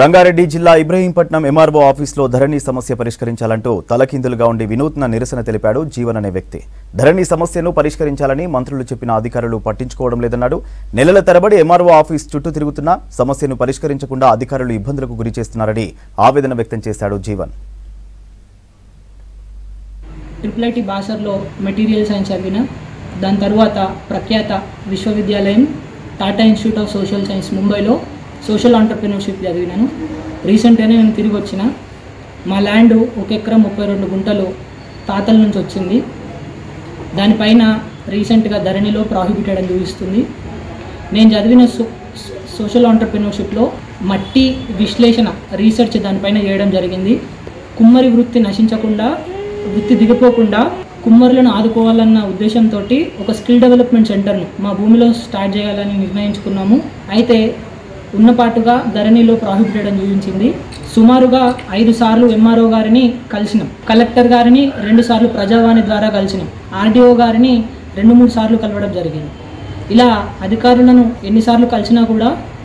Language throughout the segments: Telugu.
రంగారెడ్డి జిల్లా ఇబ్రహీంపట్నం ఎంఆర్ఓ ఆఫీసులో ధరణి సమస్య పరిష్కరించాలంటూ తలకిందులుగా ఉండి వినూత్న నిరసన తెలిపాడు జీవన్ అనే వ్యక్తి ధరణి సమస్యను పరిష్కరించాలని మంత్రులు చెప్పిన అధికారులు పట్టించుకోవడం లేదన్నాడు నెలల తరబడి ఎంఆర్ఓ ఆఫీస్ చుట్టూ తిరుగుతున్నా సమస్యను పరిష్కరించకుండా అధికారులు ఇబ్బందులకు గురి చేస్తున్నారని ఆవేదన వ్యక్తం చేశాడు జీవన్ ట్రిపుల్ ఐటీ బాసర్లో మెటీరియల్ సైన్స్ చదివిన దాని తర్వాత ప్రఖ్యాత విశ్వవిద్యాలయం Tata institute of social science ముంబైలో సోషల్ ఆంటర్ప్రినర్షిప్ చదివినాను రీసెంట్గానే నేను తిరిగి వచ్చిన మా ల్యాండ్ ఒక ఎకరం ముప్పై రెండు గుంటలు తాతల నుంచి వచ్చింది దానిపైన రీసెంట్గా ధరణిలో ప్రాహిబిటెడ్ అని చూపిస్తుంది నేను చదివిన సో సోషల్ ఆంటర్ప్రినర్షిప్లో మట్టి విశ్లేషణ రీసెర్చ్ దానిపైన చేయడం జరిగింది కుమ్మరి వృత్తి నశించకుండా వృత్తి దిగిపోకుండా కుమ్మరులను ఆదుకోవాలన్న ఉద్దేశంతో ఒక స్కిల్ డెవలప్మెంట్ సెంటర్ను మా భూమిలో స్టార్ట్ చేయాలని నిర్ణయించుకున్నాము అయితే ఉన్నపాటుగా ధరణిలో ప్రాహిబిటెడ్ అని చూపించింది సుమారుగా ఐదు సార్లు ఎంఆర్ఓ గారిని కలిసినాం కలెక్టర్ గారిని రెండు సార్లు ప్రజావాణి ద్వారా కలిసినాం ఆర్డీఓ గారిని రెండు మూడు సార్లు కలవడం జరిగింది ఇలా అధికారులను ఎన్నిసార్లు కలిసినా కూడా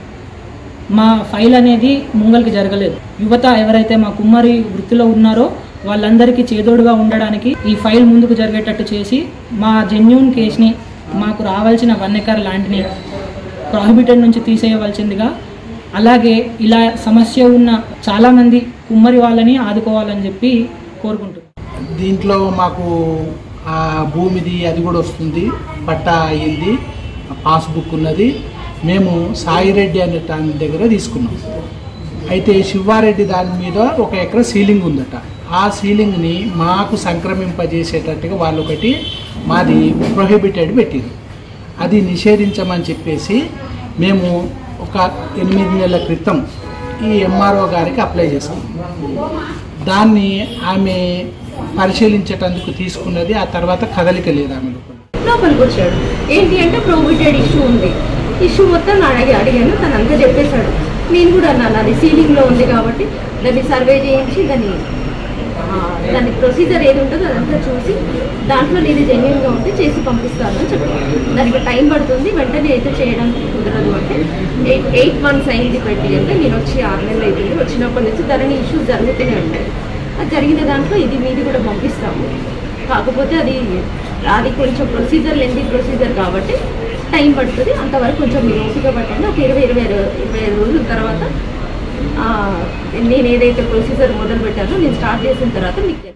మా ఫైల్ అనేది ముంగల్కి జరగలేదు యువత ఎవరైతే మా కుమ్మరి వృత్తిలో ఉన్నారో వాళ్ళందరికీ చేదోడుగా ఉండడానికి ఈ ఫైల్ ముందుకు జరిగేటట్టు చేసి మా జెన్యున్ కేసుని మాకు రావాల్సిన వన్ ఎకర్ ల్యాండ్ని ప్రాహిబిటెడ్ నుంచి తీసేయవలసిందిగా అలాగే ఇలా సమస్య ఉన్న చాలామంది కుమ్మరి వాళ్ళని ఆదుకోవాలని చెప్పి కోరుకుంటున్నాను దీంట్లో మాకు ఆ భూమిది అది కూడా వస్తుంది పట్టా అయ్యింది పాస్బుక్ ఉన్నది మేము సాయిరెడ్డి అనే దాని దగ్గర తీసుకున్నాం అయితే శివారెడ్డి దాని మీద ఒక ఎకర సీలింగ్ ఉందట ఆ సీలింగ్ని మాకు సంక్రమింపజేసేటట్టుగా వాళ్ళు ఒకటి మాది ప్రొహిబిటెడ్ పెట్టింది అది నిషేధించమని చెప్పేసి మేము ఒక ఎనిమిది నెలల క్రితం ఈ ఎంఆర్ఓ గారికి అప్లై చేసాం దాన్ని ఆమె పరిశీలించటానికి తీసుకున్నది ఆ తర్వాత కదలిక లేదు ఆమె లోపల లోపలికి వచ్చాడు ఏంటి అంటే ప్రోబిటెడ్ ఇష్యూ ఉంది ఇష్యూ మొత్తం నా అడిగి అడిగాను తను అంతా చెప్పేశాడు నేను కూడా అన్నాను అది సీలింగ్లో ఉంది కాబట్టి దాన్ని సర్వే చేయించి దాన్ని ఆ, దాని ప్రొసీజర్ ఏది ఉంటుందో అదంతా చూసి దాంట్లో నేను జెన్యున్గా ఉంటే చేసి పంపిస్తాను అని చెప్పాను దానికి టైం పడుతుంది వెంటనే అయితే చేయడానికి కుదరదు అంటే ఎయిట్ ఎయిట్ మంత్స్ అయింది పెట్టి అంటే నేను వచ్చి ఆరు నెలలు అయిపోయింది వచ్చినప్పటి నుంచి ధరని ఇష్యూస్ జరుగుతూనే ఉంటాయి అది జరిగిన దాంట్లో ఇది మీది కూడా పంపిస్తాము కాకపోతే అది అది కొంచెం ప్రొసీజర్ లెంది ప్రొసీజర్ కాబట్టి టైం పడుతుంది అంతవరకు కొంచెం మీరు ఓపిక పట్టండి ఒక ఇరవై ఇరవై రో- ఇరవై ఐదు రోజుల తర్వాత ఆ, నేను ఏదైతే ప్రొసీజర్ మొదలు పెట్టానో నేను స్టార్ట్ చేసిన తర్వాత మీకు